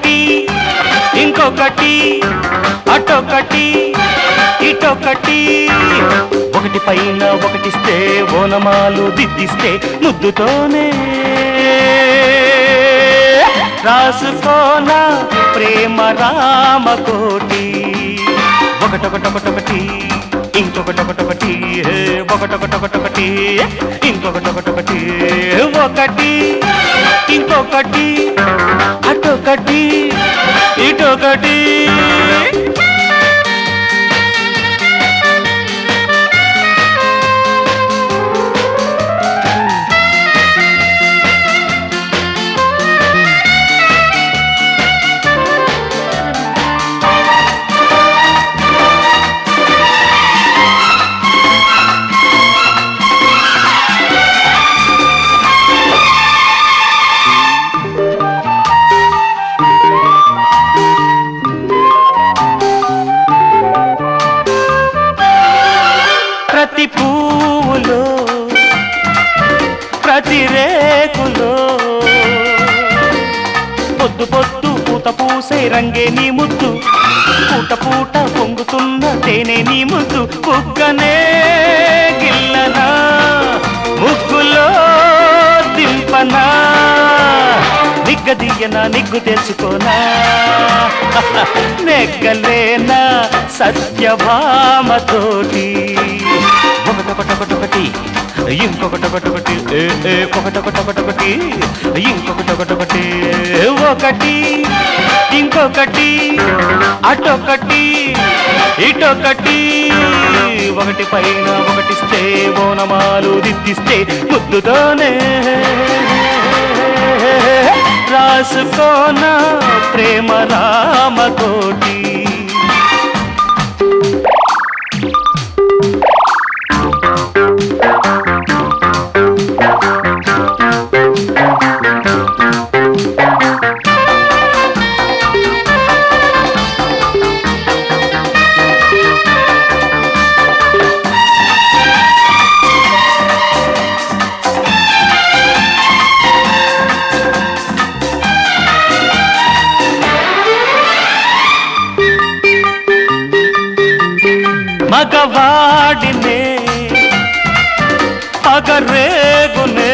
ఒకటి ఇంకొకటి అటొకటి ఇటొకటి ఒకటి పైన ఒకటిస్తే ఓనమాలు దిద్దిస్తే ముద్దుతోనే రాసుకోన ప్రేమ రామకోటి ఒకటొకటొకటొకటి ఇంకొకటొకటొకటి హే, ఒకటొకటొకటొకటి ఇంకొకటొకటొకటి ఒకటి ఇంకొకటి అటొకటి ఇటొకటి ప్రతి పువ్వులో ప్రతి రేకులో పొద్దు పొద్దు పూత పూసే రంగే నీ ముద్దు పూట పూట పొంగుతున్న తేనె నీ ముద్దు బుగ్గనే గిల్లనా ముగ్గులో దింపనా నిగ్గదీయనా నిగ్గు తెలుసుకోనా నెగ్గలేనా సత్యభామతోటి ఒకటొకటొకటొకటి ఇంకొకటొకటొకటి ఏ, ఏ, ఒకటొకటొకటొకటి ఇంకొకటొకటొకటి ఒకటి ఇంకొకటి అటొకటి ఇటొకటి ఒకటి పైన ఒకటిస్తే ఓనమాలు దిద్దిస్తే ముద్దుతోనే రాసుకోన ప్రేమ రామతోటి మగవాడినే పగరేగునే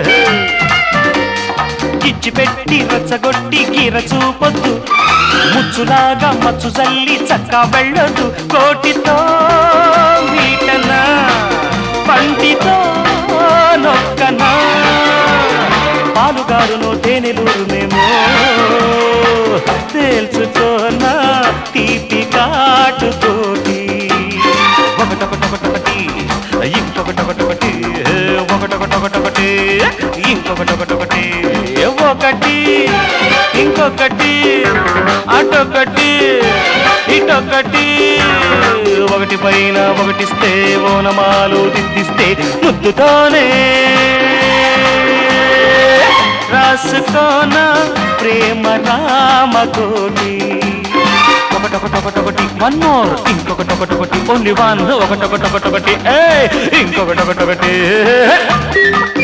ఇచ్చిపెట్టి రచ్చగొట్టి గీర చూపొద్దు ముచ్చులాగా మచ్చు జల్లి చక్క వెళ్ళొద్దు కోటితో వీటనా పంటితో నొక్కనా పాలుగారును తేనెలూరునేమో తేల్చుకోనా తీపి కాటుతోటి ఒకటొకటొకటొకటి ఇంకొకటొకటొకటి ఒకటొకటొకటొకటి ఇంకొకటొకటొకటి ఒకటి ఇంకొకటి అటొకటి ఇటొకటి ఒకటి పైన ఒకటిస్తే ఓనమాలు దిద్దిస్తే ముద్దుతోనే రాసుకోన ప్రేమ రామకోటి ఒకటొకటొకటొకటి వన్ మోర్ ఇంకొకటొకటొకటి ఓన్లీ వన్ ఒకటొకటొకటొకటి ఏ ఇంకొకటొకటొకటి